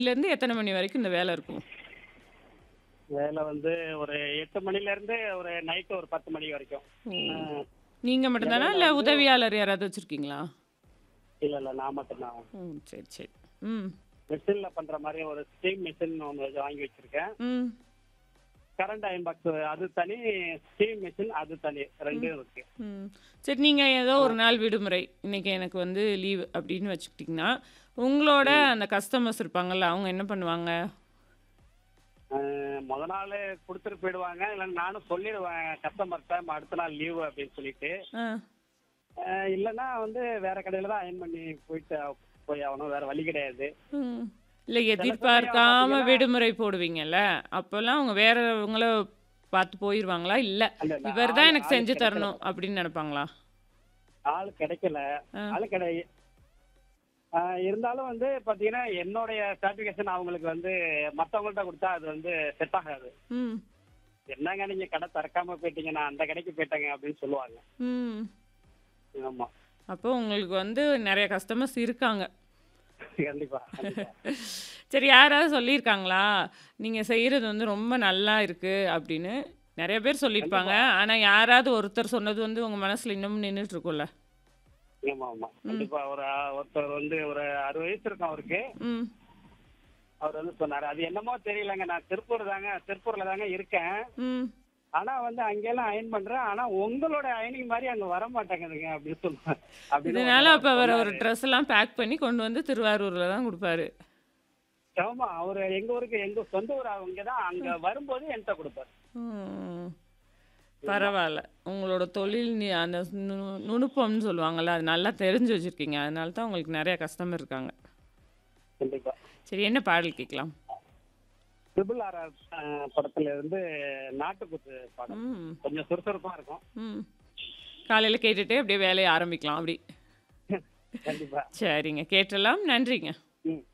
இருந்து எத்தனை மணி வரைக்கும் இந்த வேலை இருக்கும்? வேலை வந்து ஒரு 8 மணில இருந்து ஒரு நைட் ஒரு 10 மணி வரைக்கும். ஓ! அ. நீங்க மட்டும் தானா? இடையில இல்ல வந்து உதவியாளர் யாராவது வச்சிருக்கீங்களா? இல்ல, இல்ல. நான் மட்டும் தான். ம். சரி, சரி. ம். மெஷின்ல பண்ற மாரி ஒரு ஸ்டீம் மெஷின் ஒண்ணு வாங்கி வச்சிருக்கேன். ம். கரண்ட் அயர்ன் பாக்ஸ் அது தனி, ஸ்டீம் மெஷின் அது தனி. ம். 2ம் இருக்கு. ம். சரி நீங்க ஏதோ ஆ. ஒரு நாள் விடுமுறை, இன்னைக்கு எனக்கு வந்து லீவ் அப்படின்னு வச்சுக்கிட்டீங்கன்னா, உங்களோட ம். அந்த கஸ்டமர்ஸ் இருப்பாங்கல்ல, அவங்க என்ன பண்ணுவாங்க? அ மொத நாளு குடுத்துட்டு போயிடுவாங்க. இல்ல நானும் சொல்லிடுவேன் கஸ்டமர்ட்ட அடுத்த நாள் லீவு அப்படின்னு சொல்லிட்டு. ஆ. அ இல்லன்னா வந்து வேற கடையில தான் அயர்ன் பண்ணி போயிட்டு போய் ஆகணும். வேற வழி கிடையாது. ம். இல்ல சில சமயம் எதிர்பார்க்காம பாத்தீங்கன்னா விடுமுறை போடுவீங்கல்ல, அப்போலாம் அவங்க வேறவங்கள பார்த்து போயிருவாங்களா? இல்ல இல்ல, இல்ல. இவர் தான் ஆளு எனக்கு ஆளு செஞ்சு கிடைக்கல. தரணும் அப்படின்னு நெனைப்பாங்களா? ஆள் கிடைக்கல. ஆ. ஆளு கிடை அ இருந்தாலும் வந்து பாத்தீங்கன்னா, என்னுடைய சாட்டிஸ்ஃபேக்ஷன் அவங்களுக்கு வந்து மத்தவங்கள்ட்ட குடுத்தா அது வந்து செட் ஆகாது. ம். என்னங்க நீங்க கடை திறக்காம போயிட்டீங்க. நான் அந்த கடைக்கு போயிட்டேங்க அப்படின்னு சொல்லுவாங்க. ம். ஆமா. அப்போ உங்களுக்கு வந்து நெறைய கஸ்டமர்ஸ் இருக்காங்க. கண்டிப்பா, கண்டிப்பா. சரி யாராவது சொல்லியிருக்காங்களா? நீங்க செய்றது வந்து ரொம்ப நல்லா இருக்கு அப்படின்னு. நெறைய பேர் சொல்லியிருப்பாங்க. கண்டிப்பா. ஆனா யாராவது ஒருத்தர் சொன்னது வந்து உங்க மனசுல இன்னமும் நின்னுட்டு இருக்கும்ல? ஆமா, ஆமா. ம். கண்டிப்பா ஒரு ஒருத்தர் வந்து ஒரு 60 வயசு இருக்கும் அவருக்கு. ம். அவர் வந்து சொன்னாரு. அது என்னமோ தெரியலங்க. நான் திருப்பூர் தாங்க திருப்பூர்ல தாங்க இருக்கேன். ம். ஆனா வந்து அங்கெல்லாம் அயர்ன் பண்றேன். ஆனா உங்களோட அயர்னிங் மாரி அங்க வர மாட்டேங்குதுங்க அப்படின்னு சொன்னாரு. அப்படின்னு ஒரு இதனால தடவ அப்ப அவர் ஒரு சொன்னாரு. ட்ரெஸ் எல்லாம் பேக் பண்ணி கொண்டு வந்து திருவாரூர்ல தான் குடுப்பாரு. ஆமா. அவரு எங்க ஊருக்கு எங்க சொந்த ஊர் அவங்க தான். அங்க ம். வரும்போது என்ட்ட குடுப்பாரு. ம். ஆமா. பரவால்ல. உங்களோட தொழில் நி அந்த நு நுணுப்பம்னு சொல்லுவாங்கல்ல, அது நல்லா தெரிஞ்சு வச்சிருக்கீங்க. அதனால தான் உங்களுக்கு நெறைய கஸ்டமர் இருக்காங்க. கண்டிப்பா. சரி என்ன பாடல் கேட்கலாம்? ட்ரிபிள் ஆர் அ படத்துல இருந்து நாட்டுக்குத்து பாடல். ம். கொஞ்சம் சுறுசுறுப்பா இருக்கும். ம். காலையில கேட்டுட்டே அப்படியே வேலைய ஆரம்பிக்கலாம் அப்படி. கண்டிப்பா. சரிங்க. கேட்டுறலாம். நன்றிங்க. ம்.